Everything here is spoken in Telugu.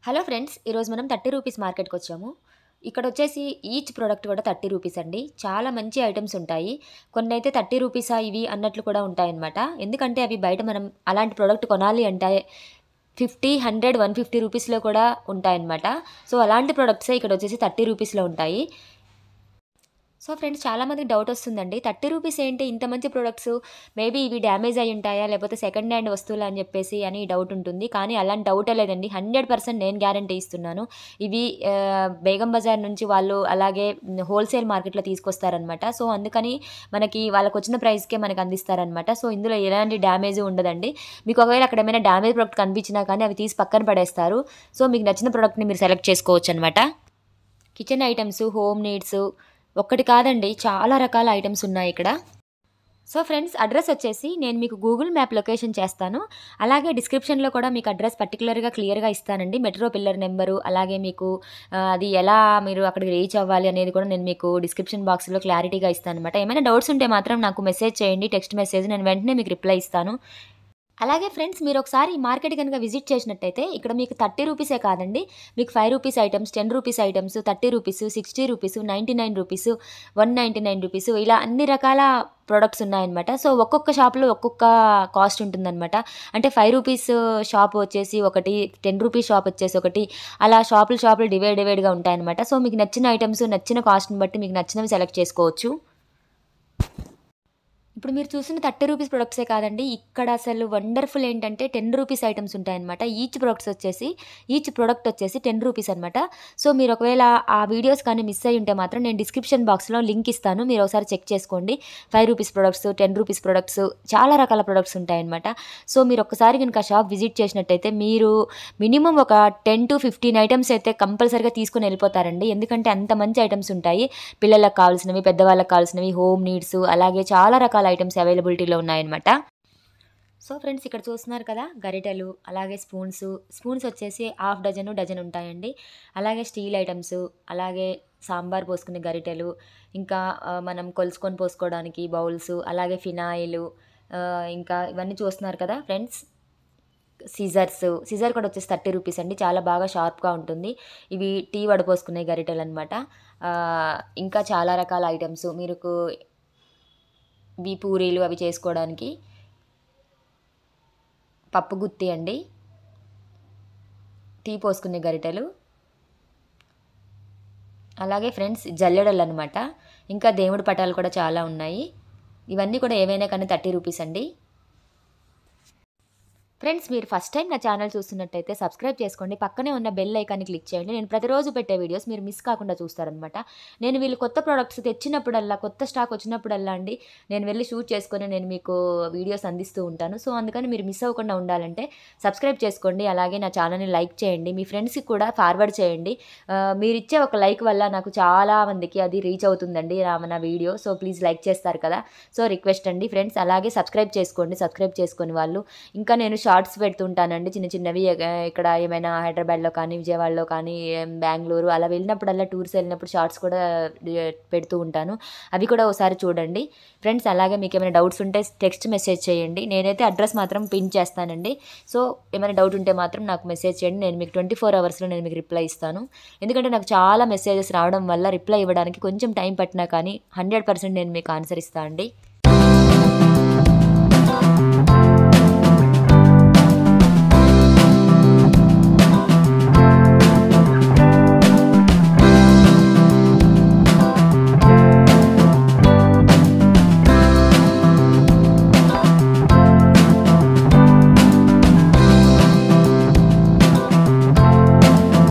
హలో ఫ్రెండ్స్ ఈరోజు మనం థర్టీ రూపీస్ మార్కెట్కి వచ్చాము ఇక్కడ వచ్చేసి ఈచ్ ప్రోడక్ట్ కూడా థర్టీ రూపీస్ అండి చాలా మంచి ఐటమ్స్ ఉంటాయి కొన్ని అయితే థర్టీ రూపీసా ఇవి అన్నట్లు కూడా ఉంటాయన్నమాట ఎందుకంటే అవి బయట మనం అలాంటి ప్రోడక్ట్ కొనాలి అంటే ఫిఫ్టీ హండ్రెడ్ వన్ ఫిఫ్టీ రూపీస్లో కూడా ఉంటాయన్నమాట సో అలాంటి ప్రోడక్ట్సే ఇక్కడ వచ్చేసి థర్టీ రూపీస్లో ఉంటాయి సో ఫ్రెండ్స్ చాలామందికి డౌట్ వస్తుందండి థర్టీ రూపీస్ ఏంటి ఇంత మంచి ప్రొడక్ట్స్ మేబీ ఇవి డ్యామేజ్ అయి ఉంటాయా లేకపోతే సెకండ్ హ్యాండ్ వస్తువులు అని చెప్పేసి అని డౌట్ ఉంటుంది కానీ అలాంటి డౌటే లేదండి హండ్రెడ్ పర్సెంట్ నేను గ్యారంటీ ఇస్తున్నాను ఇవి ఆ, బేగం బజార్ నుంచి వాళ్ళు అలాగే హోల్సేల్ మార్కెట్లో తీసుకొస్తారనమాట సో అందుకని మనకి వాళ్ళకి వచ్చిన ప్రైస్కే మనకి అందిస్తారనమాట సో ఇందులో ఎలాంటి డ్యామేజ్ ఉండదండి మీకు ఒకవేళ అక్కడ ఏమైనా డ్యామేజ్ ప్రోడక్ట్ కనిపించినా కానీ అవి తీసి పక్కన పడేస్తారు సో మీకు నచ్చిన ప్రోడక్ట్ని మీరు సెలెక్ట్ చేసుకోవచ్చు అనమాట కిచెన్ ఐటమ్స్ హోమ్ నీడ్స్ ఒక్కటి కాదండి చాలా రకాల ఐటమ్స్ ఉన్నాయి ఇక్కడ సో ఫ్రెండ్స్ అడ్రస్ వచ్చేసి నేను మీకు గూగుల్ మ్యాప్ లొకేషన్ చేస్తాను అలాగే డిస్క్రిప్షన్లో కూడా మీకు అడ్రస్ పర్టికులర్గా క్లియర్గా ఇస్తానండి మెట్రో పిల్లర్ నెంబరు అలాగే మీకు ఆ, అది ఎలా మీరు అక్కడికి రీచ్ అవ్వాలి అనేది కూడా నేను మీకు డిస్క్రిప్షన్ బాక్స్లో క్లారిటీగా ఇస్తాను అనమాట ఏమైనా డౌట్స్ ఉంటే మాత్రం నాకు మెసేజ్ చేయండి టెక్స్ట్ మెసేజ్ నేను వెంటనే మీకు రిప్లై ఇస్తాను అలాగే ఫ్రెండ్స్ మీరు ఒకసారి ఈ మార్కెట్ కనుక విజిట్ చేసినట్టయితే ఇక్కడ మీకు థర్టీ రూపీసే కాదండి మీకు five rupees items ten rupees items thirty rupees sixty rupees ninety nine rupees one ninety nine rupees ఇలా అన్ని రకాల ప్రొడక్ట్స్ ఉన్నాయన్నమాట సో ఒక్కొక్క షాప్లో ఒక్కొక్క కాస్ట్ ఉంటుందన్నమాట అంటే ఫైవ్ రూపీస్ షాప్ వచ్చేసి ఒకటి టెన్ రూపీస్ షాప్ వచ్చేసి ఒకటి అలా షాపులు షాపులు డివైడ్ డివైడ్గా ఉంటాయన్నమాట సో మీకు నచ్చిన ఐటమ్స్ నచ్చిన కాస్ట్ని బట్టి మీకు నచ్చినవి సెలెక్ట్ చేసుకోవచ్చు ఇప్పుడు మీరు చూసిన థర్టీ రూపీస్ ప్రొడక్ట్సే కాదండి ఇక్కడ అసలు వండర్ఫుల్ ఏంటంటే టెన్ రూపీస్ ఐటమ్స్ ఉంటాయన్నమాట ఈచ్ ప్రొడక్ట్స్ వచ్చేసి ఈచ్ ప్రొడక్ట్ వచ్చేసి టెన్ రూపీస్ అనమాట సో మీరు ఒకవేళ ఆ వీడియోస్ కానీ మిస్ అయ్యి ఉంటే మాత్రం నేను డిస్క్రిప్షన్ బాక్స్లో లింక్ ఇస్తాను మీరు ఒకసారి చెక్ చేసుకోండి five rupees products ten rupees products చాలా రకాల ప్రొడక్ట్స్ ఉంటాయన్నమాట సో మీరు ఒక్కసారి కనుక షాప్ విజిట్ చేసినట్టయితే మీరు మినిమం ఒక టెన్ టు ఫిఫ్టీన్ ఐటమ్స్ అయితే కంపల్సరీగా తీసుకొని వెళ్ళిపోతారండి ఎందుకంటే అంత మంచి ఐటమ్స్ ఉంటాయి పిల్లలకు కావాల్సినవి పెద్దవాళ్ళకి కావాల్సినవి హోమ్ నీడ్స్ అలాగే చాలా రకాల ఐటమ్స్ అవైలబిలిటీలో ఉన్నాయన్నమాట సో ఫ్రెండ్స్ ఇక్కడ చూస్తున్నారు కదా గరిటెలు అలాగే స్పూన్స్ స్పూన్స్ వచ్చేసి హాఫ్ డజన్ డజన్ ఉంటాయండి అలాగే స్టీల్ ఐటమ్స్ అలాగే సాంబార్ పోసుకునే గరిటెలు ఇంకా ఆ, మనం కొలుసుకొని పోసుకోవడానికి బౌల్స్ అలాగే ఫినాయిల్ ఇంకా ఇవన్నీ చూస్తున్నారు కదా ఫ్రెండ్స్ సిజర్స్ సిజర్ కూడా వచ్చేసి థర్టీ రూపీస్ అండి చాలా బాగా షార్ప్గా ఉంటుంది ఇవి టీ వడపోసుకునే గరిటెలు అనమాట ఇంకా చాలా రకాల ఐటమ్స్ మీకు ఇవి పూరీలు అవి చేసుకోవడానికి పప్పు గుత్తి అండి టీ పోసుకునే గరిటెలు అలాగే ఫ్రెండ్స్ జల్లెడలు అనమాట ఇంకా దేవుడి పటాలు కూడా చాలా ఉన్నాయి ఇవన్నీ కూడా ఏవైనా కానీ థర్టీ రూపీస్ అండి ఫ్రెండ్స్ మీరు ఫస్ట్ టైం నా ఛానల్ చూస్తున్నట్టయితే సబ్స్క్రైబ్ చేసుకోండి పక్కనే ఉన్న బెల్ ఐకాన్ని క్లిక్ చేయండి నేను ప్రతిరోజు పెట్టే వీడియోస్ మీరు మిస్ కాకుండా చూస్తారనమాట నేను వీళ్ళు కొత్త ప్రోడక్ట్స్ తెచ్చినప్పుడల్లా కొత్త స్టాక్ వచ్చినప్పుడల్లా అండి నేను వెళ్ళి షూట్ చేసుకొని నేను మీకు వీడియోస్ అందిస్తూ ఉంటాను సో అందుకని మీరు మిస్ అవ్వకుండా ఉండాలంటే సబ్స్క్రైబ్ చేసుకోండి అలాగే నా ఛానల్ని లైక్ చేయండి మీ ఫ్రెండ్స్కి కూడా ఫార్వర్డ్ చేయండి ఆ, మీరు ఇచ్చే ఒక లైక్ వల్ల నాకు చాలా మందికి అది రీచ్ అవుతుందండి నా నా వీడియో సో ప్లీజ్ లైక్ చేస్తారు కదా సో రిక్వెస్ట్ అండి ఫ్రెండ్స్ అలాగే సబ్స్క్రైబ్ చేసుకోండి సబ్స్క్రైబ్ చేసుకొని వాళ్ళు ఇంకా నేను షార్ట్స్ పెడుతుంటానండి చిన్న చిన్నవి ఎగ- ఇక్కడ ఏమైనా హైదరాబాద్లో కానీ విజయవాడలో కానీ ఏం బెంగళూరు అలా వెళ్ళినప్పుడల్లా టూర్స్ వెళ్ళినప్పుడు షార్ట్స్ కూడా డి- పెడుతూ ఉంటాను అవి కూడా ఒకసారి చూడండి ఫ్రెండ్స్ అలాగే మీకు ఏమైనా డౌట్స్ ఉంటే టెక్స్ట్ మెసేజ్ చేయండి నేనైతే అడ్రస్ మాత్రం పిన్ చేస్తానండి సో ఏమైనా డౌట్ ఉంటే మాత్రం నాకు మెసేజ్ చేయండి నేను మీకు ట్వంటీ ఫోర్ అవర్స్లో నేను మీకు రిప్లై ఇస్తాను ఎందుకంటే నాకు చాలా మెసేజెస్ రావడం వల్ల రిప్లై ఇవ్వడానికి కొంచెం టైం పట్టినా కానీ హండ్రెడ్ పర్సెంట్ నేను మీకు ఆన్సర్ ఇస్తాను అండి